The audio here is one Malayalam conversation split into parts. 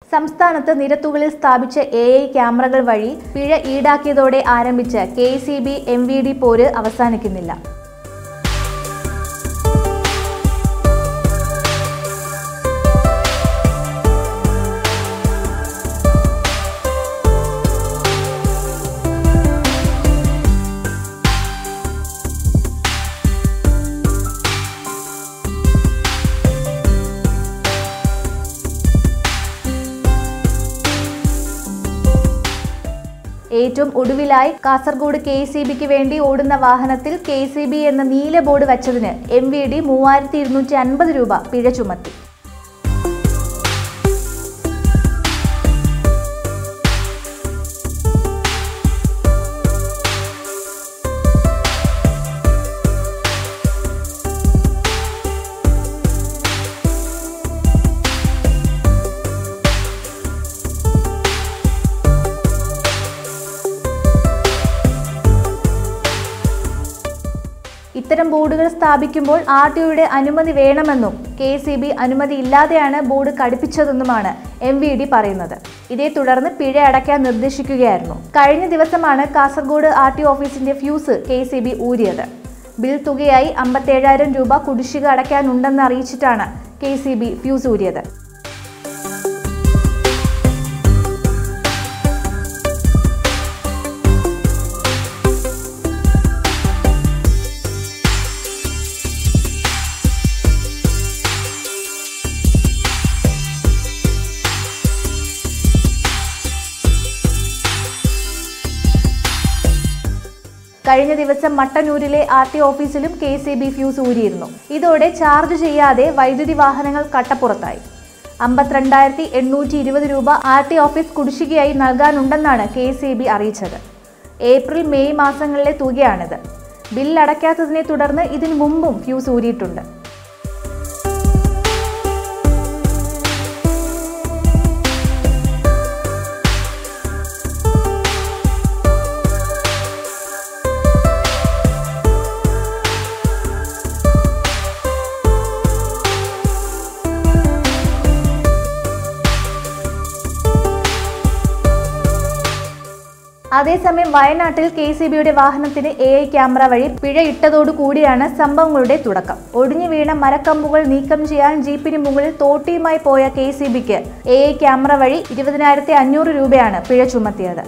സംസ്ഥാനത്ത് നിരത്തുകളിൽ സ്ഥാപിച്ച എ ഐ ക്യാമറകൾ വഴി പിഴ ഈടാക്കിയതോടെ ആരംഭിച്ച K C B M V D പോര് അവസാനിക്കുന്നില്ല ഏറ്റവും ഒടുവിലായി കാസർഗോഡ് കെ സി ബിക്ക് വേണ്ടി ഓടുന്ന വാഹനത്തിൽ കെ സി ബി എന്ന നീല ബോർഡ് വച്ചതിന് എം വി ഡി മൂവായിരത്തി ഇരുന്നൂറ്റി അൻപത് രൂപ പിഴ ചുമത്തി ഇത്തരം ബോർഡുകൾ സ്ഥാപിക്കുമ്പോൾ ആർ ടി ഒയുടെ അനുമതി വേണമെന്നും കെ സി ബി അനുമതി ഇല്ലാതെയാണ് ബോർഡ് ഘടിപ്പിച്ചതെന്നുമാണ് എം വി ഡി പറയുന്നത് ഇതേ തുടർന്ന് പിഴ അടയ്ക്കാൻ നിർദ്ദേശിക്കുകയായിരുന്നു കഴിഞ്ഞ ദിവസമാണ് കാസർഗോഡ് ആർ ടി ഓഫീസിന്റെ ഫ്യൂസ് കെ സി ബി ഊരിയത് ബിൽ തുകയായി അമ്പത്തേഴായിരം രൂപ കുടിശ്ശിക അടയ്ക്കാനുണ്ടെന്ന് അറിയിച്ചിട്ടാണ് കെ സി ബി ഫ്യൂസ് ഊരിയത് കഴിഞ്ഞ ദിവസം മട്ടന്നൂരിലെ ആർ ടി ഓഫീസിലും കെ സി ബി ഫ്യൂസ് ഊരിയിരുന്നു ഇതോടെ ചാർജ് ചെയ്യാതെ വൈദ്യുതി വാഹനങ്ങൾ കട്ടപ്പുറത്തായി അമ്പത്തിരണ്ടായിരത്തി എണ്ണൂറ്റി ഇരുപത് രൂപ ആർ ടി ഓഫീസ് കുടിശ്ശികയായി നൽകാനുണ്ടെന്നാണ് കെ സി ബി അറിയിച്ചത് ഏപ്രിൽ മെയ് മാസങ്ങളിലെ തുകയാണിത് ബിൽ അടയ്ക്കാത്തതിനെ തുടർന്ന് ഇതിനു മുമ്പും ഫ്യൂസ് ഊരിയിട്ടുണ്ട് അതേസമയം വയനാട്ടിൽ കെ സി ബിയുടെ വാഹനത്തിന് എ ഐ ക്യാമറ വഴി പിഴ ഇട്ടതോടുകൂടിയാണ് സംഭവങ്ങളുടെ തുടക്കം ഒടിഞ്ഞു വീണ മരക്കമ്പുകൾ നീക്കം ചെയ്യാൻ ജീപ്പിന് മുകളിൽ തോട്ടിയുമായി പോയ കെ സി ബിക്ക് എ ഐ ക്യാമറ വഴി ഇരുപതിനായിരത്തി അഞ്ഞൂറ് രൂപയാണ് പിഴ ചുമത്തിയത്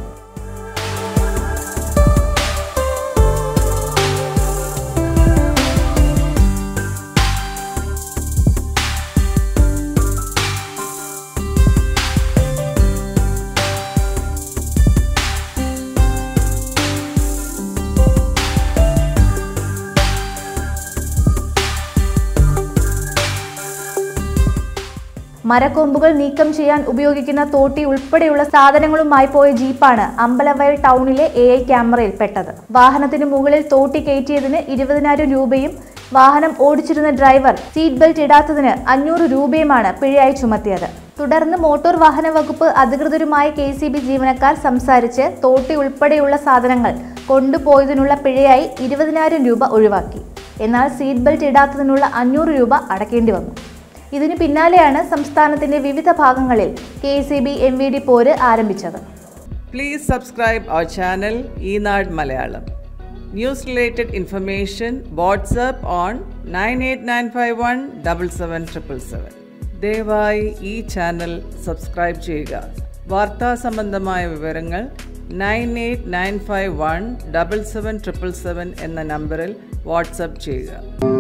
മരക്കൊമ്പുകൾ നീക്കം ചെയ്യാൻ ഉപയോഗിക്കുന്ന തോട്ടി ഉൾപ്പെടെയുള്ള സാധനങ്ങളുമായി പോയ ജീപ്പാണ് അമ്പലവയൽ ടൗണിലെ എ ഐ ക്യാമറയിൽ പെട്ടത് വാഹനത്തിന് മുകളിൽ തോട്ടി കയറ്റിയതിന് ഇരുപതിനായിരം രൂപയും വാഹനം ഓടിച്ചിരുന്ന ഡ്രൈവർ സീറ്റ് ബെൽറ്റ് ഇടാത്തതിന് അഞ്ഞൂറ് രൂപയുമാണ് പിഴയായി ചുമത്തിയത് തുടർന്ന് മോട്ടോർ വാഹന വകുപ്പ് അധികൃതരുമായി കെ സി ബി ജീവനക്കാർ സംസാരിച്ച് തോട്ടി ഉൾപ്പെടെയുള്ള സാധനങ്ങൾ കൊണ്ടുപോയതിനുള്ള പിഴയായി ഇരുപതിനായിരം രൂപ ഒഴിവാക്കി എന്നാൽ സീറ്റ് ബെൽറ്റ് ഇടാത്തതിനുള്ള അഞ്ഞൂറ് രൂപ അടക്കേണ്ടി വന്നു ഇതിനു പിന്നാലെയാണ് സംസ്ഥാനത്തിന്റെ വിവിധ ഭാഗങ്ങളിൽ K C B M V D പോര് ആരംഭിച്ചത് Please subscribe our channel Enad Malayalam. News related information WhatsApp on 98951 77777. ദയവായി ഈ ചാനൽ സബ്സ്ക്രൈബ് ചെയ്യുക വാർത്താ സംബന്ധമായ വിവരങ്ങൾ nine eight nine five one double seven triple seven എന്ന നമ്പറിൽ വാട്സപ്പ് ചെയ്യുക